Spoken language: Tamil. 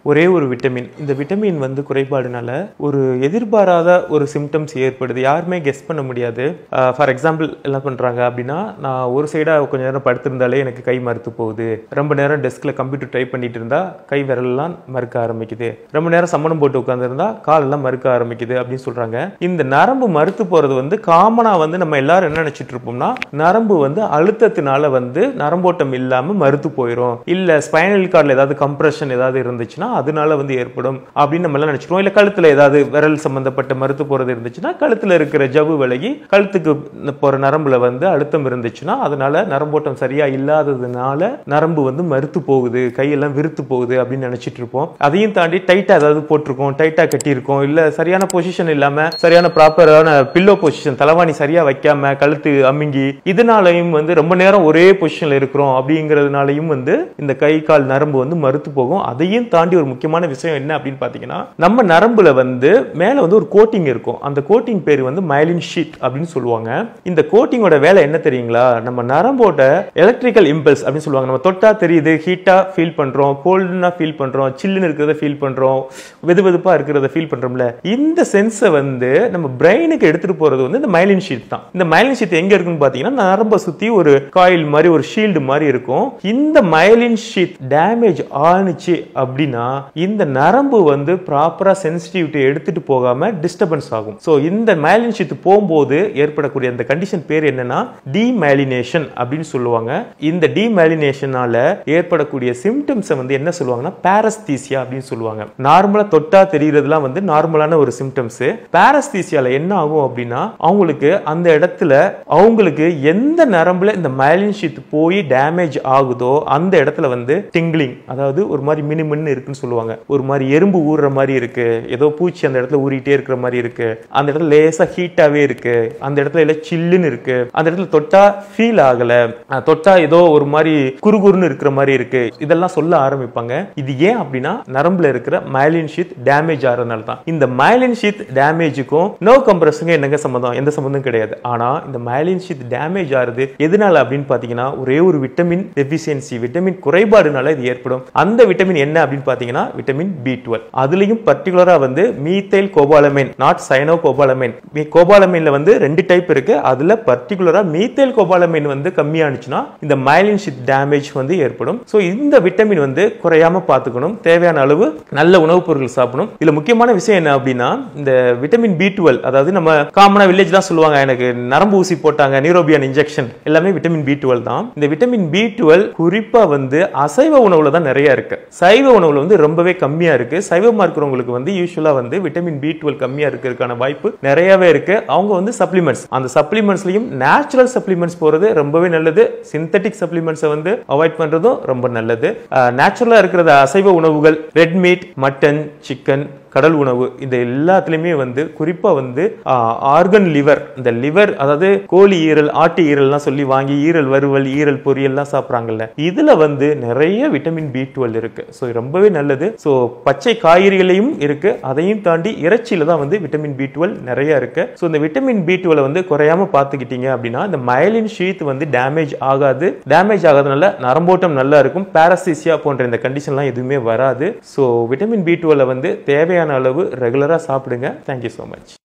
ஒரே ஒரு விட்டமின் இந்த விட்டமின் வந்து குறைபாடுனால ஒரு எதிர்பாராத ஒரு சிம்டம்ஸ் ஏற்படுது யாருமே கெஸ் பண்ண முடியாது ஃபார் எக்ஸாம்பிள் என்ன பண்ணுறாங்க அப்படின்னா நான் ஒரு சைடாக கொஞ்ச நேரம் படுத்திருந்தாலே எனக்கு கை மறுத்து போகுது ரொம்ப நேரம் டெஸ்கில் கம்ப்யூட்டர் டைப் பண்ணிட்டு இருந்தா கை விரலெல்லாம் மறுக்க ஆரம்பிக்குது ரொம்ப நேரம் சம்மணம் போட்டு உட்காந்துருந்தா காலெல்லாம் மறுக்க ஆரம்பிக்குது அப்படின்னு சொல்கிறாங்க இந்த நரம்பு மறுத்து போகிறது வந்து காமனாக வந்து நம்ம எல்லாரும் என்ன நினச்சிட்டு இருப்போம்னா நரம்பு வந்து அழுத்தத்தினால வந்து நரம்போட்டம் இல்லாமல் மறுத்து போயிடும் இல்லை ஸ்பைனல் கார்டில் ஏதாவது கம்ப்ரெஷன் ஏதாவது இருந்துச்சுன்னா அதனால வந்து ஏற்படும் அப்படின்னு நம்ம எல்லாம் நினச்சிருவோம் இல்லை கழுத்தில் ஏதாவது விரல் சம்பந்தப்பட்ட மறுத்து போகிறது இருந்துச்சுன்னா கழுத்தில் இருக்கிற ஜவ்வு விலகி கழுத்துக்கு போகிற நரம்புல வந்து அழுத்தம் இருந்துச்சுன்னா அதனால நரம்போட்டம் சரியா இல்லாததுனால நரம்பு வந்து மறுத்து போகுது கையெல்லாம் விருத்து போகுது அப்படின்னு நினைச்சிட்டு இருப்போம் அதையும் தாண்டி டைட்டா ஏதாவது போட்டிருக்கோம் டைட்டா கட்டியிருக்கோம் இல்ல சரியான பொசிஷன் இல்லாம சரியான ப்ராப்பரான பில்லோ பொசிஷன் தலைவாணி சரியா வைக்காம கழுத்து அமுங்கி இதனாலையும் வந்து ரொம்ப நேரம் ஒரே பொசிஷன்ல இருக்கிறோம் அப்படிங்கிறதுனாலையும் வந்து இந்த கை கால் நரம்பு வந்து மறுத்து போகும் அதையும் தாண்டி ஒரு முக்கியமான விஷயம் என்ன அப்படின்னு பாத்தீங்கன்னா நம்ம நரம்புல வந்து மேல வந்து ஒரு கோட்டிங் இருக்கும் அந்த கோட்டிங் பேர் வந்து மயலின் ஷீட் அப்படின்னு சொல்லுவாங்க இந்த கோட்டிங்கோட வேலை என்ன தெரியுங்களா நம்ம நரம்போட எலக்ட்ரிக்கல் இம்பல்ஸ் அப்படின்னு சொல்லுவாங்க நம்ம தொட்டா தெரியுது ஹீட்டா ஃபீல் பண்றோம் கோல்டுனா ஃபீல் பண்றோம் சில்லுன்னு இருக்கிறத ஃபீல் பண்றோம் வெது வெதுப்பா இருக்கிறத ஃபீல் பண்றோம்ல இந்த சென்ஸை வந்து நம்ம பிரெயினுக்கு எடுத்துட்டு போறது வந்து இந்த மயலின் ஷீட் தான் இந்த மயலின் ஷீட் எங்க இருக்குன்னு பாத்தீங்கன்னா நரம்பை சுத்தி ஒரு காயில் மாதிரி ஒரு ஷீல்டு மாதிரி இருக்கும் இந்த மயலின் ஷீட் டேமேஜ் ஆணுச்சு அப்படின்னா இந்த நரம்பு வந்து ப்ராப்பரா சென்சிட்டிவிட்டி எடுத்துட்டு போகாம டிஸ்டர்பன்ஸ் ஆகும் ஸோ இந்த மயலின் ஷீட் போகும்போது ஏற்படக்கூடிய அந்த கண்டிஷன் பேர் என்னன்னா டிமைலினேஷன் அப்படின்னு சொல்லுவாங்க இந்த டிமைலினேஷனால ஏற்படக்கூடிய சிம்டம்ஸை வந்து என்ன சொல்லுவாங்கன்னா பாரஸ்தீசியா அப்படின்னு சொல்லுவாங்க நார்மலா தொட்டா தெரியறதுலாம் வந்து நார்மலான ஒரு சிம்டம்ஸ் பாரஸ்தீசியால என்ன ஆகும் அப்படின்னா அவங்களுக்கு அந்த இடத்துல அவங்களுக்கு எந்த நரம்புல இந்த மயலின் ஷீட் போய் டேமேஜ் ஆகுதோ அந்த இடத்துல வந்து டிங்லிங் அதாவது ஒரு மாதிரி மினுமின்னு இருக்குன்னு சொல்லுவாங்க ஒரு மாதிரி எறும்பு ஊறுற மாதிரி இருக்கு ஏதோ பூச்சி அந்த இடத்துல ஊறிட்டே இருக்கிற மாதிரி இருக்கு அந்த இடத்துல லேசா ஹீட்டாவே இருக்கு அந்த இடத்துல எல்லாம் சில்லுன்னு இருக்கு அந்த இடத்துல தொட்டா ஃபீல் ஆகல அஹ் தொட்டா ஏதோ ஒரு மாதிரி குறுகுறுன்னு இருக்கிற மாதிரி இருக்கு இதெல்லாம் சொல்ல ஆரம்பிப்பாங்க இது ஏன் அப்படின்னா நரம்புல இருக்கிற மயலின் ஷீத் டேமேஜ் ஆகிறதுனால தான் இந்த மயலின் ஷீத் டேமேஜுக்கும் நோ கம்ப்ரஸுங்க என்னங்க சம்மந்தம் எந்த சம்மந்தம் கிடையாது ஆனா இந்த மயலின் ஷீத் டேமேஜ் ஆகுது எதனால அப்படின்னு பாத்தீங்கன்னா ஒரே ஒரு விட்டமின் டெஃபிஷியன்சி விட்டமின் குறைபாடுனால இது ஏற்படும் அந்த விட்டமின் என்ன அப்படின்னு பாத்தீங்கன்னா விட்டமின் பி டுவெல் அதுலயும் பர்டிகுலரா வந்து methylcobalamin not cyanocobalamin கோபாலமைன்ல வந்து ரெண்டு டைப் இருக்கு அதுல பர்டிகுலரா மீத்தைல் கோபாலமைன் வந்து கம்மியானுச்சுன்னா இந்த மயலின் ஷீத் டேமேஜ் வந்து ஏற்படும் ஸோ இந்த விட்டமின் வந்து குறையாம பார்த்துக்கணும் தேவையான அளவு நல்ல உணவுப் பொருட்கள் சாப்பிடணும் இதுல முக்கியமான விஷயம் என்ன அப்படின்னா இந்த விட்டமின் பி டுவெல் அதாவது நம்ம காமனா வில்லேஜ் தான் சொல்லுவாங்க எனக்கு நரம்பு ஊசி போட்டாங்க நியூரோபியன் இன்ஜெக்ஷன் எல்லாமே விட்டமின் பி டுவெல் தான் இந்த விட்டமின் பி டுவெல் குறிப்பா வந்து அசைவ உணவுல தான் நிறைய இருக்கு சைவ உணவுல வந்து ரொம்பவே கம்மியா இருக்கு சைவமா இருக்கிறவங்களுக்கு வந்து யூஸ்வலா வந்து விட்டமின் பி டுவெல் கம்மியா இருக்கிறதுக்கான வாய்ப்பு நிறையவே இருக்கு அவங்க வந்து சப்ளிமெண்ட்ஸ் அந்த சப்ளிமெண்ட்ஸ்லயும் நேச்சுரல் சப்ளிமெண்ட்ஸ் போறது ரொம்பவே நல்லது சிந்தட்டிக் சப்ளிமெண்ட்ஸை வந்து அவாய்ட் பண்றதும் ரொம்ப நல்லது நேச்சுரலா இருக்கிற அசைவ உணவுகள் ரெட் மீட் மட்டன் சிக்கன் கடல் உணவு இந்த எல்லாத்துலயுமே வந்து குறிப்பா வந்து ஆர்கன் லிவர் இந்த லிவர் அதாவது கோழி ஈரல் ஆட்டு ஈரல்லாம் சொல்லி வாங்கி ஈரல் வறுவல் ஈரல் பொரியல்லாம் சாப்பிட்றாங்கல்ல இதுல வந்து நிறைய விட்டமின் பி டுவெல் இருக்கு ஸோ ரொம்பவே நல்லது ஸோ பச்சை காய்கறிகளையும் இருக்கு அதையும் தாண்டி இறைச்சியில தான் வந்து விட்டமின் பி டுவெல் நிறைய இருக்கு ஸோ இந்த விட்டமின் பி டுவெல் வந்து குறையாம பார்த்துக்கிட்டீங்க அப்படின்னா இந்த மயலின் ஷீத் வந்து டேமேஜ் ஆகாது டேமேஜ் ஆகாதனால நரம்போட்டம் நல்லா இருக்கும் பாரசீசியா போன்ற இந்த கண்டிஷன்லாம் எதுவுமே வராது ஸோ விட்டமின் பி டுவெல்ல வந்து தேவையான அளவு ரெகுலராக சாப்பிடுங்க தேங்க்யூ ஸோ மச்